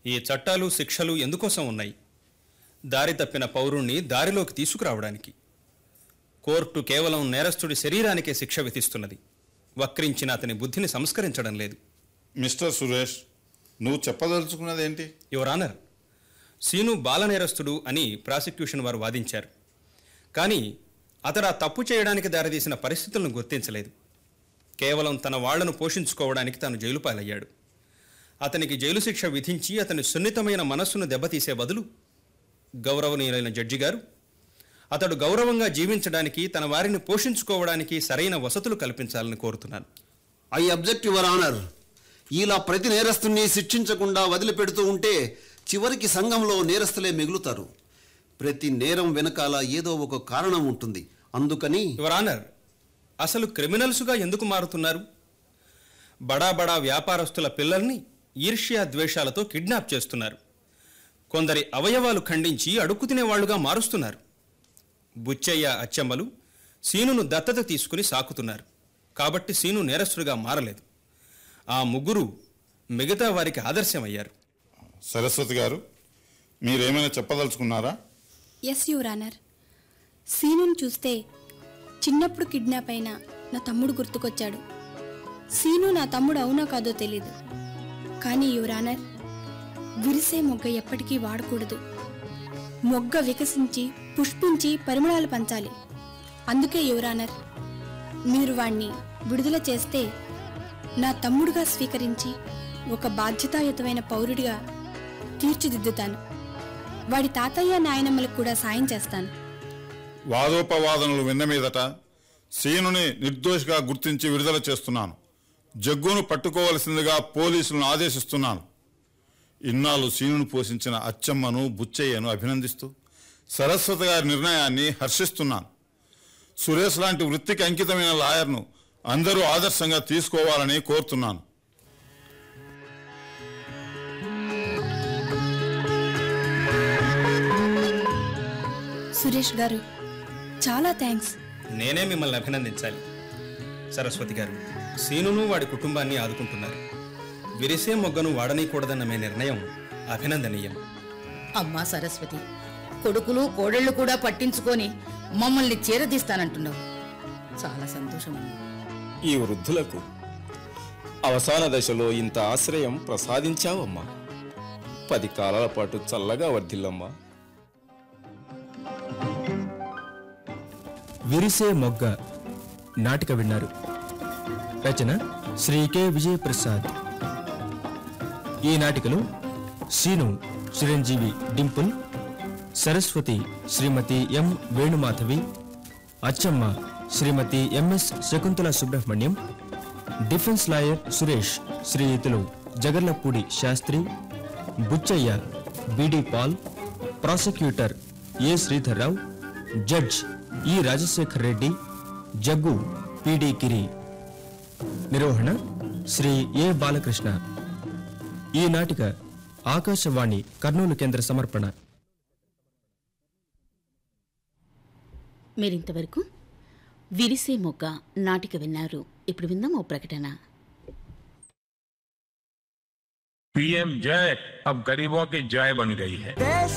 ఈ చట్టాలు శిక్షలు ఎందుకోసం ఉన్నాయి దారి తప్పిన పౌరుణ్ణి దారిలోకి తీసుకురావడానికి కోర్టు కేవలం నేరస్తుడి శరీరానికే శిక్ష విధిస్తున్నది వక్రించిన అతని బుద్ధిని సంస్కరించడం లేదు మిస్టర్ సురేష్ నువ్వు చెప్పదలుచుకున్నది ఏంటి యువర్ ఆనర్ సీను బాలనేరస్తుడు అని ప్రాసిక్యూషన్ వారు వాదించారు కానీ అతడు ఆ తప్పు చేయడానికి దారితీసిన పరిస్థితులను గుర్తించలేదు కేవలం తన వాళ్లను పోషించుకోవడానికి తాను జైలు పాలయ్యాడు అతనికి జైలు శిక్ష విధించి అతని సున్నితమైన మనస్సును దెబ్బతీసే బదులు గౌరవనీయులైన జడ్జి గారు అతడు గౌరవంగా జీవించడానికి తన వారిని పోషించుకోవడానికి సరైన వసతులు కల్పించాలని కోరుతున్నాను ఐ అబ్జెక్ట్ యువర్ ఆనర్ ఇలా ప్రతి నేరస్తుని శిక్షించకుండా వదిలిపెడుతూ ఉంటే చివరికి సంఘంలో నేరస్తులే మిగులుతారు ప్రతి నేరం వెనకాల ఏదో ఒక కారణం ఉంటుంది అందుకని యువర్ ఆనర్ అసలు క్రిమినల్స్గా ఎందుకు మారుతున్నారు బడా బడా వ్యాపారస్తుల పిల్లల్ని ఈర్ష్యా ద్వేషాలతో కిడ్నాప్ చేస్తున్నారు కొందరి అవయవాలు ఖండించి అడుక్కు తినేవాళ్లుగా మారుస్తున్నారు బుచ్చయ్య అచ్చమ్మలు సీనును దత్తత తీసుకుని సాకుతున్నారు కాబట్టి సీను నేరస్తుడిగా మారలేదు ఆ ముగ్గురు మిగతా వారికి ఆదర్శమయ్యారు సరస్వతి గారు మీరేమైనా చెప్పదలుచుకున్నారా ఎస్ యువర్ ఆనర్ సీనుని చూస్తే చిన్నప్పుడు కిడ్నాప్ అయిన నా తమ్ముడు గుర్తుకొచ్చాడు సీను నా తమ్ముడు అవునా కాదో తెలీదు కానీ యువర్ ఆనర్ విరిసే మొగ్గ ఎప్పటికీ వాడకూడదు మొగ్గ వికసించి పుష్పించి పరిమళాలు పంచాలి అందుకే యువర్ ఆనర్ మీరు వాణ్ణి విడుదల చేస్తే నా తమ్ముడుగా స్వీకరించి ఒక బాధ్యతాయుతమైన పౌరుడిగా తీర్చిదిద్దుతాను వాడి తాతయ్య నాయనమ్మలకు కూడా సాయం చేస్తాను వాదోపవాదనలు విన్న మీదట సీనుని నిర్దోషిగా గుర్తించి విడుదల చేస్తున్నాను జగ్గును పట్టుకోవలసిందిగా పోలీసులను ఆదేశిస్తున్నాను ఇన్నాళ్ళు సీనును పోషించిన అచ్చమ్మను బుచ్చయ్యను అభినందిస్తూ సరస్వతి గారి నిర్ణయాన్ని హర్షిస్తున్నాను సురేష్ లాంటి వృత్తికి అంకితమైన లాయర్ను అందరూ ఆదర్శంగా తీసుకోవాలని కోరుతున్నాను సురేష్ గారు చాలా థ్యాంక్స్ నేనే మిమ్మల్ని అభినందించాలి సరస్వతి గారు సీనును వాడి కుటుంబాన్ని ఆదుకుంటున్నారు విరిసే మొగ్గను వాడనీయకూడదన్న మీ నిర్ణయం అభినందనీయం అమ్మా సరస్వతి కొడుకులు కోడళ్ళు కూడా పట్టించుకొని మమ్మల్ని చేరదీస్తానంటున్నావు చాలా సంతోషం అమ్మా ఈ వృద్ధులకు అవసాన దశలో ఇంత ఆశ్రయం ప్రసాదించావమ్మా పది కాలాల పాటు చల్లగా వర్ధిల్లమ్మా విరిసే మొగ్గ నాటిక విన్నారు రచన శ్రీ కె విజయప్రసాద్ ఈ నాటికలో Seenu Chiranjeevi Dimple Saraswati Shrimati M Venumadhavi Achamma Shrimati MS Shakuntala Subrahmanyam defence lawyer Suresh శ్రీయుతులు Jagarlapudi Shastri Buchaiah BD Paul prosecutor A Sridhar Rao judge E Rajasekhar Reddy Jaggu PD కిరి నిర్వహణ శ్రీ ఏ బాలకృష్ణ ఈ నాటిక ఆకాశవాణి కర్నూలు కేంద్ర సమర్పణ మీరింతవరకు విరిసే మొగ్గ నాటిక విన్నారు ఇప్పుడు విందాం ఓ ప్రకటన पीएम जय अब गरीबों की जय बन गई है देश